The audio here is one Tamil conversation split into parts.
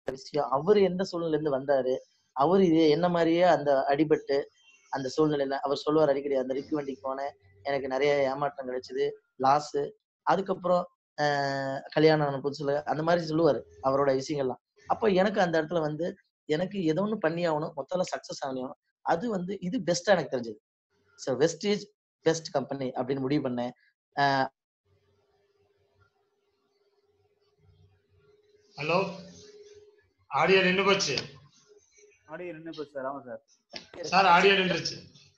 விஷயம் அவரு எந்த சூழ்நிலையில இருந்து வந்தாரு அவரு இது என்ன மாதிரியே அந்த அடிபட்டு அந்த சூழ்நிலையில அவர் சொல்லுவார் அடிக்கடி அந்த ரிக்கு வண்டிக்கு போனேன் எனக்கு நிறைய ஏமாற்றம் கிடைச்சது லாஸ் அதுக்கப்புறம் ஆஹ் கல்யாணம் ஆன புதுசுல அந்த மாதிரி சொல்லுவாரு அவரோட விஷயங்கள்லாம் அப்போ எனக்கு அந்த இடத்துல வந்து எனக்கு ஏதோ ஒண்ணு பண்ணி ஆகணும் மொத்தத்துல சக்சஸ் ஆகணும் அது வந்து இது பெஸ்டா எனக்கு தெரிஞ்சது ஸோ வெஸ்டேஜ் பெஸ்ட் கம்பெனி அப்படின்னு முடிவு பண்ணேன் ஆஹ் ஹலோ ஆடியோ நின்று போச்சு ஆடியோ நின்று போச்சு சார் ஆமா சார் சார் ஆடியோ நின்றுச்சு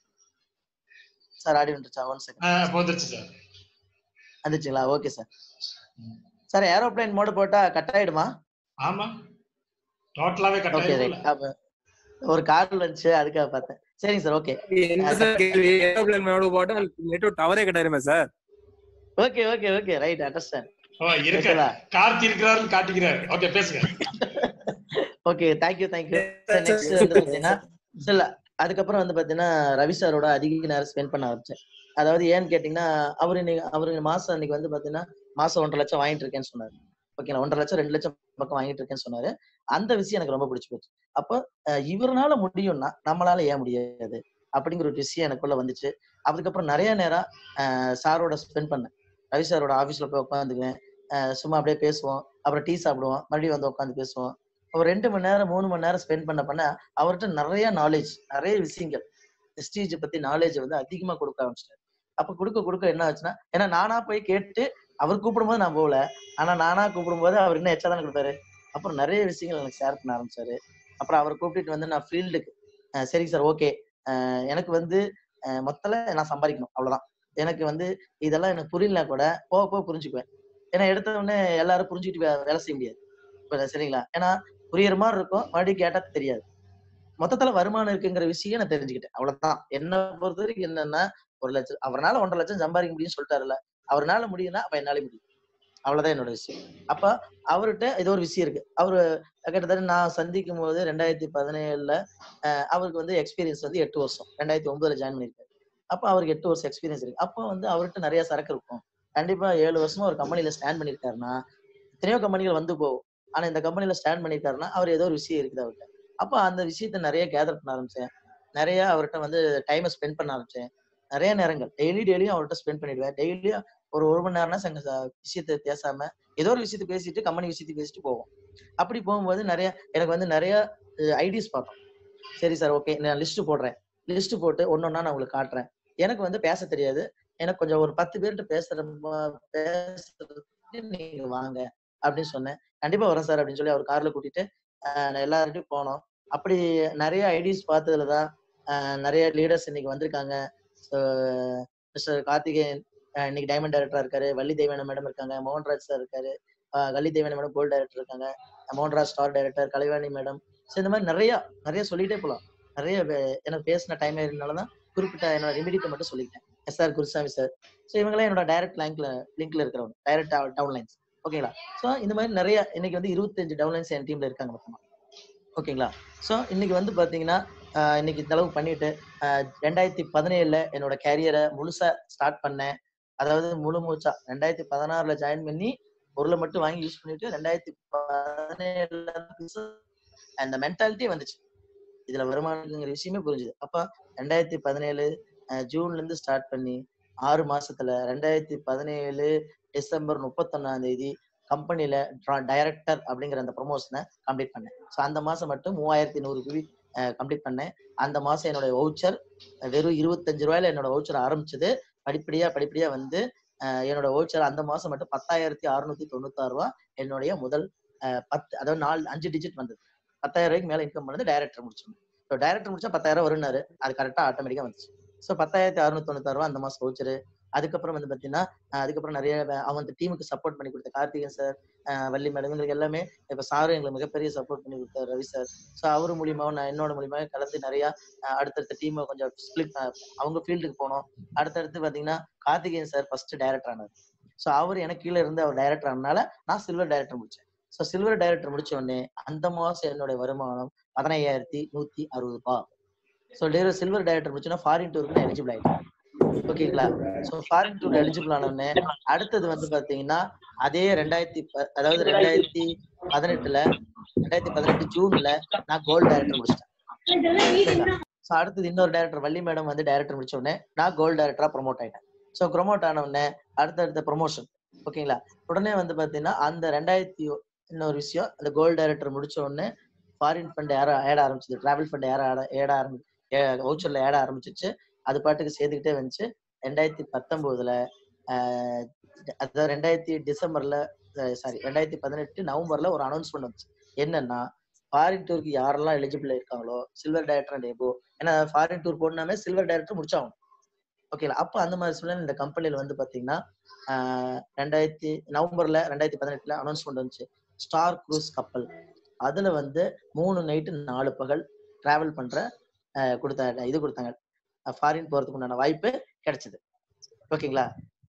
சார் ஆடி வந்துருச்சா ஒன் செகண்ட் ஆ, போந்துருச்சு சார் வந்துச்சுங்களா okay sir sir aeroplane mode போட்டா கட் ஆயிடுமா ஆமா டோட்டலாவே கட் ஓகே ஆயிடும்ல ரைட் அப்ப ஒரு கால் வந்துச்சு அதுக்காக பார்த்தேன் சரிங்க சார் ஓகே என்ன சார் கேள்வி ஏரோப்ளேன் மேல போட்டா நெட்வொர்க் டவரே கட்டாயிருமே sir okay okay okay right understand ஓ இருக்க கார்த்தி இருக்கிறாருன்னு காட்டிக்கிறாரு ஓகே பேசுங்க okay thank you thank you sir next வந்து பாத்தீங்கன்னா இல்ல அதுக்கப்புறம் வந்து பாத்தீங்கன்னா ரவி சாரோட அதிக நேரம் ஸ்பெண்ட் பண்ண ஆரம்பிச்சேன் அதாவது ஏன்னு கேட்டீங்கன்னா அவரு இன்னைக்கு அவரு மாசம் அன்னைக்கு வந்து பாத்தீங்கன்னா மாசம் ஒன்றரை லட்சம் வாங்கிட்டு இருக்கேன்னு சொன்னாரு ஓகேங்களா ஒன்றரை லட்சம் ரெண்டு லட்சம் பக்கம் வாங்கிட்டு இருக்கேன்னு சொன்னாரு அந்த விஷயம் எனக்கு ரொம்ப பிடிச்சு போச்சு அப்போ அஹ், இவருனால முடியும்னா நம்மளால ஏன் முடியாது அப்படிங்கிற ஒரு விஷயம் எனக்குள்ள வந்துச்சு அதுக்கப்புறம் நிறைய நேரம் அஹ், சாரோட ஸ்பெண்ட் பண்ணேன் ரவி சாரோட ஆபீஸ்ல போய் உட்காந்துக்குவேன் சும்மா அப்படியே பேசுவோம் அப்புறம் டீ சாப்பிடுவோம் மறுபடியும் வந்து உட்காந்து பேசுவோம் ஒரு ரெண்டு மணி நேரம் மூணு மணி நேரம் ஸ்பெண்ட் பண்ண பண்ண அவர்கிட்ட நிறைய நாலேஜ் நிறைய விஷயங்கள் ஸ்டேஜ் பத்தி நாலேஜ் வந்து அதிகமா கொடுக்க ஆரம்பிச்சிட்டாரு அப்ப கொடுக்க கொடுக்க என்ன ஆச்சுன்னா ஏன்னா நானா போய் கேட்டு அவர் கூப்பிடும்போது நான் போகல ஆனா நானா கூப்பிடும்போது அவர் இன்னும் எச்சா தானே கொடுத்தாரு அப்புறம் நிறைய விஷயங்கள் எனக்கு ஷேர் பண்ண ஆரம்பிச்சாரு அப்புறம் அவரை கூப்பிட்டுட்டு வந்து நான் ஃபீல்டுக்கு சரி சார் ஓகே எனக்கு வந்து அஹ் மொத்தல நான் சம்பாதிக்கணும் அவ்வளவுதான் எனக்கு வந்து இதெல்லாம் எனக்கு புரியல கூட போக போக புரிஞ்சுக்குவேன் ஏன்னா எடுத்த உடனே எல்லாரும் புரிஞ்சுக்கிட்டு வே- வேலை செய்ய முடியாது இப்ப சரிங்களா ஏன்னா புரியுற மாதிரி இருக்கும் மறுபடியும் கேட்டா தெரியாது மொத்தத்துல வருமானம் இருக்குங்கிற விஷயம் நான் தெரிஞ்சுக்கிட்டேன் அவ்வளவுதான் என்ன பொறுத்த வரைக்கும் என்னன்னா ஒரு லட்சம் அவரால ஒன்றரை லட்சம் சம்பாதிக்க முடியும்னு சொல்லிட்டாருல்ல அவரால முடியும்னா அப்ப என்னால முடியும் அவ்வளவுதான் என்னோட விஷயம் அப்ப அவர்கிட்ட ஏதோ ஒரு விஷயம் இருக்கு அவரு கிட்டத்தட்ட நான் சந்திக்கும் போது ரெண்டாயிரத்தி பதினேழுல அஹ் அவருக்கு வந்து எக்ஸ்பீரியன்ஸ் வந்து எட்டு வருஷம் ரெண்டாயிரத்தி ஒன்பதுல ஜாயின் பண்ணிருக்காரு அப்ப அவருக்கு எட்டு வருஷம் எக்ஸ்பீரியன்ஸ் இருக்கு அப்போ வந்து அவர்கிட்ட நிறைய சரக்கு இருக்கும் கண்டிப்பா ஏழு வருஷமா ஒரு கம்பெனில ஸ்டாண்ட் பண்ணிருக்காருன்னா எத்தனையோ கம்பெனிகள் வந்து போகும் ஆனா இந்த கம்பெனில ஸ்டாண்ட் பண்ணிருக்காருன்னா அவர் ஏதோ ஒரு விஷயம் இருக்குது அவர்கிட்ட அப்ப அந்த விஷயத்த நிறைய கேதர் பண்ண ஆரம்பிச்சேன் நிறைய அவர்கிட்ட வந்து டைமை ஸ்பெண்ட் பண்ண ஆரம்பிச்சேன் நிறைய நேரங்கள் டெய்லி டெய்லியும் அவர்கிட்ட ஸ்பெண்ட் பண்ணிடுவேன் டெய்லியும் ஒரு ஒரு மணி நேரம்னா எங்க ச- விஷயத்த பேசாம ஏதோ ஒரு விஷயத்த பேசிட்டு கம்பெனி விஷயத்தை பேசிட்டு போவோம் அப்படி போகும்போது நிறைய எனக்கு வந்து நிறைய ஐடியாஸ் பார்த்தோம் சரி சார் ஓகே நான் லிஸ்ட் போடுறேன் லிஸ்ட் போட்டு ஒன்னொன்னா நான் உங்களுக்கு காட்டுறேன் எனக்கு வந்து பேச தெரியாது எனக்கு கொஞ்சம் ஒரு பத்து பேர்கிட்ட பேசுற ம- பேசுறதுக்கு நீங்க வாங்க அப்படின்னு சொன்னேன் கண்டிப்பா வரேன் சார் அப்படின்னு சொல்லி அவர் கார்ல கூட்டிட்டு ஆஹ் நான் எல்லார்கிட்டயும் போனோம் அப்படி நிறைய ஐடிஸ் பார்த்ததுலதான் ஆஹ் நிறைய லீடர்ஸ் இன்னைக்கு வந்திருக்காங்க மிஸ்டர் கார்த்திகேயன் ஆஹ் இன்னைக்கு டைமண்ட் டைரக்டரா இருக்காரு வள்ளி தேவன மேடம் இருக்காங்க மோகன்ராஜ் சார் இருக்காரு ஆஹ் வள்ளி தேவன மேடம் கோல்ட் டைரக்டர் இருக்காங்க Mohanraj star director Kalaivani madam so இந்த மாதிரி நிறைய நிறைய சொல்லிட்டே போலாம் நிறைய வே- எனக்கு பேசின டைம் இருந்தாலதான் குறிப்பிட்ட என்னோட ரெமிடிட்டை மட்டும் சொல்லிட்டேன் yes sir Gurusamy sir so இவங்களாம் என்னோட டைரக்ட் லிங்க்ல லிங்க்ல இருக்கிறவங்க டைரக்ட் டவுன்லைன்ஸ் ஓகேங்களா ஸோ இந்த மாதிரி நிறைய இன்னைக்கு வந்து இருபத்தஞ்சு டவுன்லைன்ஸ் என் டீம்ல இருக்காங்க மொத்தமா ஓகேங்களா ஸோ இன்னைக்கு வந்து பாத்தீங்கன்னா ஆஹ் இன்னைக்கு இந்த அளவுக்கு பண்ணிட்டு ஆஹ் ரெண்டாயிரத்தி பதினேழுல என்னோட கேரியரை முழுசா ஸ்டார்ட் பண்ணேன் அதாவது முழு மூச்சா ரெண்டாயிரத்தி பதினாறுல ஜாயின் பண்ணி பொருளை மட்டும் வாங்கி யூஸ் பண்ணிட்டு ரெண்டாயிரத்தி பதினேழுல அந்த மென்டாலிட்டி வந்துச்சு இதுல வருமானங்கிற விஷயமே புரிஞ்சுது அப்ப ரெண்டாயிரத்தி பதினேழு அஹ் ஜூன்ல இருந்து ஸ்டார்ட் பண்ணி ஆறு மாசத்துல ரெண்டாயிரத்தி பதினேழு டிசம்பர் முப்பத்தொன்னாம் தேதி கம்பெனில டைரக்டர் அப்படிங்கிற அந்த ப்ரொமோஷனை கம்ப்ளீட் பண்ணேன் ஸோ அந்த மாசம் மட்டும் மூவாயிரத்தி நூறு குவி கம்ப்ளீட் பண்ணேன் அந்த மாசம் என்னோட வவுச்சர் வெறும் இருபத்தஞ்சு ரூபாயில என்னோட வவுச்சர் ஆரம்பிச்சது படிப்படியா படிப்படியா வந்து அஹ் என்னோட வவுச்சர் அந்த மாசம் மட்டும் பத்தாயிரத்தி அறுநூத்தி தொண்ணூத்தாறு ரூபா என்னுடைய முதல் அஹ் பத்து அதாவது நாலு அஞ்சு டிஜிட் வந்தது பத்தாயிரம் ரூபாய்க்கு மேல இன்கம் பண்ணது டைரக்டர் முடிச்சோம் ஸோ டைரக்டர் முடிச்சா பத்தாயிரம் வரும்னாரு அது கரெக்டா ஆட்டோமேட்டிக்கா வந்துச்சு ஸோ பத்தாயிரத்தி அறுநூத்தி தொண்ணூத்தாறு ரூபா அந்த மாசம் வவுச்சரு அதுக்கப்புறம் வந்து பாத்தீங்கன்னா அஹ் அதுக்கப்புறம் நிறைய வே- அவங்க டீமுக்கு சப்போர்ட் பண்ணி கொடுத்த கார்த்திகன் சார் வள்ளி மேடம் இவங்களுக்கு எல்லாமே இப்ப சாரும் எங்களுக்கு மிகப்பெரிய சப்போர்ட் பண்ணி கொடுத்தாரு ரவி சார் ஸோ அவர் மூலியமாவும் நான் என்னோட மூலியமாக கலந்து நிறைய அஹ் அடுத்தடுத்த டீமை கொஞ்சம் ஸ்பிளிட் அவங்க ஃபீல்டுக்கு போனோம் அடுத்தடுத்து பாத்தீங்கன்னா கார்த்திகேயன் சார் ஃபர்ஸ்ட் டைரக்டர் ஆனார் ஸோ அவர் எனக்கு கீழே இருந்து அவர் டைரக்டர் ஆனனால நான் சில்வர் டைரக்டர் முடிச்சேன் ஸோ சில்வர் டைரக்டர் முடிச்ச உடனே அந்த மாசம் என்னுடைய வருமானம் பதினையாயிரத்தி நூத்தி அறுபது ரூபாய் ஸோ சில்வர் டைரக்டர் முடிச்சோன்னா ஃபாரின் டூருக்கு நான் எலிஜிபிள் ஆயிட்டேன் ஓகேங்களா ஸோ ஃபாரின் டூர் எலிஜிபிள் ஆன உடனே அடுத்தது வந்து பாத்தீங்கன்னா அதே ரெண்டாயிரத்தி ப- அதாவது ரெண்டாயிரத்தி பதினெட்டுல ரெண்டாயிரத்தி பதினெட்டு ஜூன்ல நான் கோல்டு டைரக்டர் முடிச்சிட்டேன் ஸோ அடுத்தது இன்னொரு டைரக்டர் வள்ளி மேடம் வந்து டைரக்டர் முடிச்ச உடனே நான் கோல்டு டைரக்டரா ப்ரொமோட் ஆயிட்டேன் ஸோ ப்ரொமோட் ஆன உடனே அடுத்தடுத்த ப்ரொமோஷன் ஓகேங்களா உடனே வந்து பாத்தீங்கன்னா அந்த ரெண்டாயிரத்தி இன்னொரு விஷயம் அந்த கோல்டு டைரக்டர் முடிச்ச உடனே ஃபாரின் ஃபண்ட் ஏற ஏட ஆரம்பிச்சது டிராவல் ஃபண்ட் ஏற ஏட ஆரம்பி வவுச்சர்ல ஏட ஆரம்பிச்சிச்சு அது பாட்டுக்கு சேர்த்துக்கிட்டே வந்துச்சு ரெண்டாயிரத்தி பத்தொன்பதுல ஆஹ் அதாவது ரெண்டாயிரத்தி டிசம்பர்ல சாரி ரெண்டாயிரத்தி பதினெட்டு நவம்பர்ல ஒரு அனௌன்ஸ்மெண்ட் வந்துச்சு என்னன்னா ஃபாரின் டூருக்கு யாரெல்லாம் எலிஜிபிள் இருக்காங்களோ சில்வர் டைரக்டர் அண்ட் எபோ ஏன்னா ஃபாரின் டூர் போடணுமே சில்வர் டைரக்டர் முடிச்சாகணும் ஓகேங்களா அப்போ அந்த மாதிரி சூழ்நிலை இந்த கம்பெனில வந்து பாத்தீங்கன்னா ஆஹ் ரெண்டாயிரத்தி நவம்பர்ல ரெண்டாயிரத்தி பதினெட்டுல அனௌன்ஸ்மெண்ட் வந்துச்சு ஸ்டார் குரூஸ் கப்பல் அதுல வந்து மூணு நைட்டு நாலு பகல் டிராவல் பண்ற ஆஹ் கொடுத்த இது கொடுத்தாங்க ஃபாரின் போறதுக்கு உண்டான வாய்ப்பு கிடைச்சது ஓகேங்களா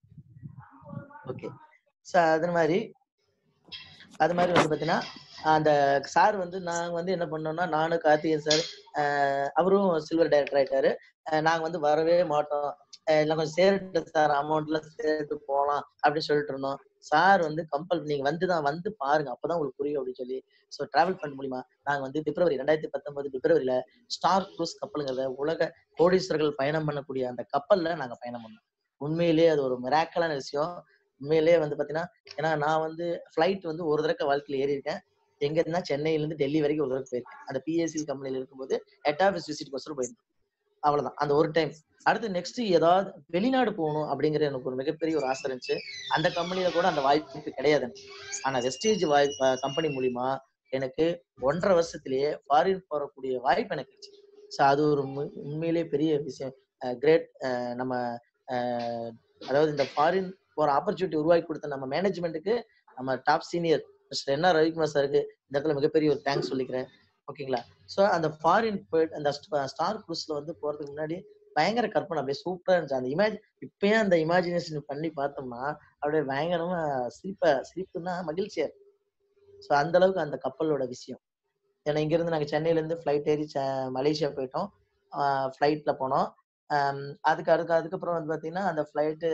ஓகே ஸோ அது மாதிரி அது மாதிரி வந்து பாத்தீங்கன்னா அந்த சார் வந்து நாங்க வந்து என்ன பண்ணோம்னா நானும் கார்த்திகேயன் சார் அவரும் சில்வர் டைரக்டர் ஆயிட்டாரு அஹ் நாங்க வந்து வரவே மாட்டோம் அஹ் எல்லாம் கொஞ்சம் சேர்த்து சார் அமௌண்ட்ல சேர்த்து போலாம் அப்படின்னு சொல்லிட்டு இருந்தோம் சார் வந்து கம்பல் நீங்க வந்து தான் வந்து பாருங்க அப்பதான் உங்களுக்கு புரியும் அப்படின்னு சொல்லி ஸோ டிராவல் ஃபண்ட் மூலியமா நாங்க வந்து பிப்ரவரி ரெண்டாயிரத்தி பத்தொன்பது பிப்ரவரியில ஸ்டார் குரூஸ் கப்பலுங்கிறத உலக கோடீஸ்வரர்கள் பயணம் பண்ணக்கூடிய அந்த கப்பல்ல நாங்க பயணம் பண்ணோம் உண்மையிலேயே அது ஒரு மிராக்கலான விஷயம் உண்மையிலேயே வந்து பாத்தீங்கன்னா ஏன்னா நான் வந்து ஃபிளைட் வந்து ஒரு தடவை வாழ்க்கையில ஏறி இருக்கேன் எங்க இருந்தா சென்னையில இருந்து டெல்லி வரைக்கும் ஒரு தடவை போயிருக்கேன் அந்த பிஎஸ்சி கம்பெனில இருக்கும்போது ஹெட் ஆஃபீஸ் விசிட் கொஸ்டர் போயிருந்தேன் அவ்வளவுதான் அந்த ஒரு டைம் அடுத்து நெக்ஸ்ட் ஏதாவது வெளிநாடு போகணும் அப்படிங்கிற எனக்கு ஒரு மிகப்பெரிய ஒரு ஆசை இருந்துச்சு அந்த கம்பெனில கூட அந்த வாய்ப்பு கிடையாது எனக்கு. ஆனா வெஸ்டேஜ் வாய்ப்பு கம்பெனி மூலியமா எனக்கு ஒன்றரை வருஷத்திலேயே ஃபாரின் போறக்கூடிய வாய்ப்பு எனக்கு கிடைச்சு ஸோ அது ஒரு உண்மை- உண்மையிலேயே பெரிய விஷயம் கிரேட் நம்ம அஹ், அதாவது இந்த ஃபாரின் போற ஆப்பர்ச்சுனிட்டி உருவாக்கி கொடுத்த நம்ம மேனேஜ்மெண்ட்டுக்கு நம்ம டாப் சீனியர் மிஸ்டர் என்ன ரவிக்குமார் சாருக்கு இந்த இடத்துல மிகப்பெரிய ஒரு தேங்க்ஸ் சொல்லிக்கிறேன் ஓகேங்களா ஸோ அந்த ஃபாரின் போயிட்டு அந்த ஸ்டார் குரூஸ்ல வந்து போறதுக்கு முன்னாடி பயங்கர கற்பனை அப்படியே சூப்பரா இருந்துச்சு அந்த இமேஜ் இப்பயே அந்த இமேஜினேஷன் பண்ணி பார்த்தோம்னா அப்படியே பயங்கரமா சிரிப்ப சிரிப்புன்னா மகிழ்ச்சியா இருக்கு ஸோ அந்த அளவுக்கு அந்த கப்பலோட விஷயம் ஏன்னா இங்க இருந்து நாங்க சென்னையில இருந்து ஃபிளைட் ஏறி ச- மலேசியா போயிட்டோம் ஃபிளைட்ல போனோம் ஆம், அதுக்கு அதுக்கு அதுக்கப்புறம் வந்து பாத்தீங்கன்னா அந்த ஃபிளைட்டு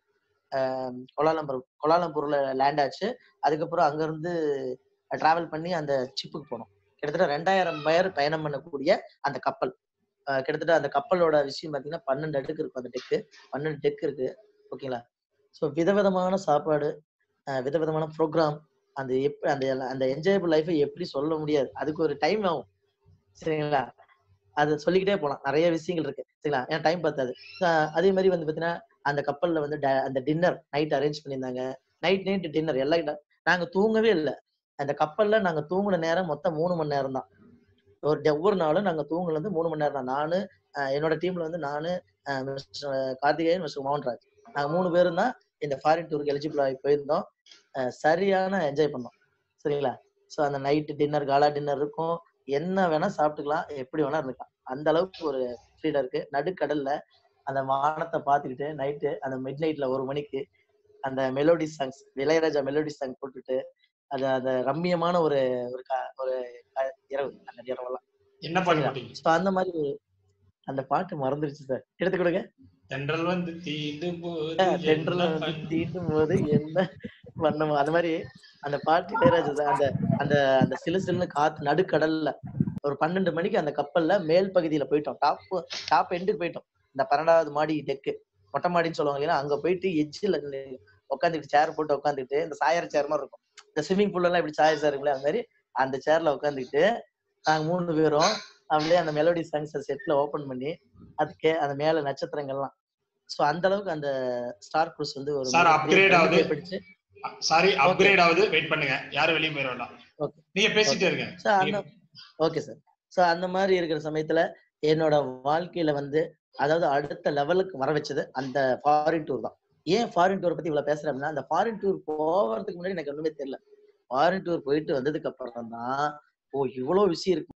கொலாலம்பூர் கொலாலம்பூர்ல லேண்ட் ஆச்சு அதுக்கப்புறம் அங்க இருந்து டிராவல் பண்ணி அந்த சிப்புக்கு போனோம் கிட்டத்தட்ட ரெண்டாயிரம் பேர் பயணம் பண்ணக்கூடிய அந்த கப்பல் அஹ் கிட்டத்தட்ட அந்த கப்பலோட விஷயம் பாத்தீங்கன்னா பன்னெண்டு அடுக்கு இருக்கும் அந்த டெக்கு பன்னெண்டு டெக் இருக்கு ஓகேங்களா ஸோ விதவிதமான சாப்பாடு அஹ் விதவிதமான ப்ரோக்ராம் அந்த எப்படி அந்த அந்த என்ஜாயபிள் லைஃபை எப்படி சொல்ல முடியாது அதுக்கு ஒரு டைம் ஆகும் சரிங்களா அது சொல்லிக்கிட்டே போலாம் நிறைய விஷயங்கள் இருக்கு சரிங்களா ஏன்னா டைம் பத்தாது அஹ் அதே மாதிரி வந்து பாத்தீங்கன்னா அந்த கப்பல்ல வந்து ட- அந்த டின்னர் நைட் அரேஞ்ச் பண்ணியிருந்தாங்க நைட் நைட் டின்னர் எல்லாம் இட- நாங்க தூங்கவே இல்லை அந்த கப்பல்ல நாங்க தூங்குன நேரம் மொத்தம் மூணு மணி நேரம் தான் ஒரு டே- ஒவ்வொரு நாளும் நாங்க தூங்குனது மூணு மணி நேரம் தான் நானு அஹ் என்னோட டீம்ல வந்து நானு அஹ் மிஸ்டர் கார்த்திகேயன் மிஸ்டர் மோகன்ராஜ் நாங்க மூணு பேரும் தான் இந்த ஃபாரின் டூருக்கு எலிஜிபிள் ஆகி போயிருந்தோம் அஹ் சரியான என்ஜாய் பண்ணோம் சரிங்களா ஸோ அந்த நைட்டு டின்னர் காலா டின்னர் இருக்கும் என்ன வேணா சாப்பிட்டுக்கலாம் எப்படி வேணா இருந்துக்கலாம் அந்த அளவுக்கு ஒரு ஃப்ரீடம் இருக்கு நடுக்கடல்ல அந்த வானத்தை பார்த்துக்கிட்டு நைட்டு அந்த மிட் நைட்ல ஒரு மணிக்கு அந்த melody songs Ilaiyaraaja melody song போட்டுட்டு அது அந்த ரம்மியமான ஒரு ஒரு க- ஒரு க- இரவு அந்த இரவெல்லாம் என்ன பாட்டு சரிங்களா? போட்டீங்க ஸோ அந்த மாதிரி ஒரு அந்த பாட்டு மறந்துருச்சு சார் எடுத்து கொடுங்க தென்றல் வந்து தீண்டும் போது தென்றல் என்ன வந்து பண்ண- தீண்டும் போது என்ன பண்ணுமோ அது மாதிரி அந்த பாட்டு இளையராஜா சார் அந்த அந்த அந்த சிலு சிலுன்னு காத்து நடுக்கடல்ல ஒரு பன்னெண்டு மணிக்கு அந்த கப்பல்ல மேல் பகுதியில போயிட்டோம் டாப் டாப் எண்டுக்கு போயிட்டோம் இந்த பன்னெண்டாவது மாடி டெக்கு மொட்டை மாடின்னு சொல்லுவாங்க இல்லையா அங்க போயிட்டு எஜ்ஜில் உட்காந்துட்டு சேர் போட்டு உட்காந்துட்டு இந்த சாயர சேர் மாதிரி இருக்கும் இந்த ஸ்விம்மிங் பூல்ல எல்லாம் இப்படி சாய சேர் இருக்குல்ல அந்த மாதிரி அந்த சேர்ல உட்காந்துக்கிட்டு நாங்க மூணு பேரும் அப்படியே அந்த மெலோடி சாங்ஸ் செட்ல ஓபன் பண்ணி அதுக்கு அந்த மேல நட்சத்திரங்கள்லாம் சோ அந்த அளவுக்கு அந்த ஸ்டார் குரூஸ் வந்து ஒரு Sir, மிகப்பெரிய upgrade ஆகுது. பெருமையை படிச்சு சாரி அப்கிரேட் ஆகுது வெயிட் பண்ணுங்க யாரும் வெளியே போயிட வேண்டாம் Okay. நீங்க பேசிட்டே இருங்க சோ அந்த ஓகே சார் சோ அந்த மாதிரி இருக்கிற சமயத்துல என்னோட வாழ்க்கையில வந்து அதாவது அடுத்த லெவலுக்கு வர வச்சது அந்த ஃபாரின் டூர் தான் ஏன் ஃபாரின் டூர் பத்தி இவ்வளவு பேசுறேன் அப்படின்னா அந்த ஃபாரின் டூர் போறதுக்கு முன்னாடி எனக்கு ஒண்ணுமே தெரியல ஃபாரின் டூர் போயிட்டு வந்ததுக்கு அப்புறம் தான் ஓ இவ்வளவு விஷயம் இருக்கு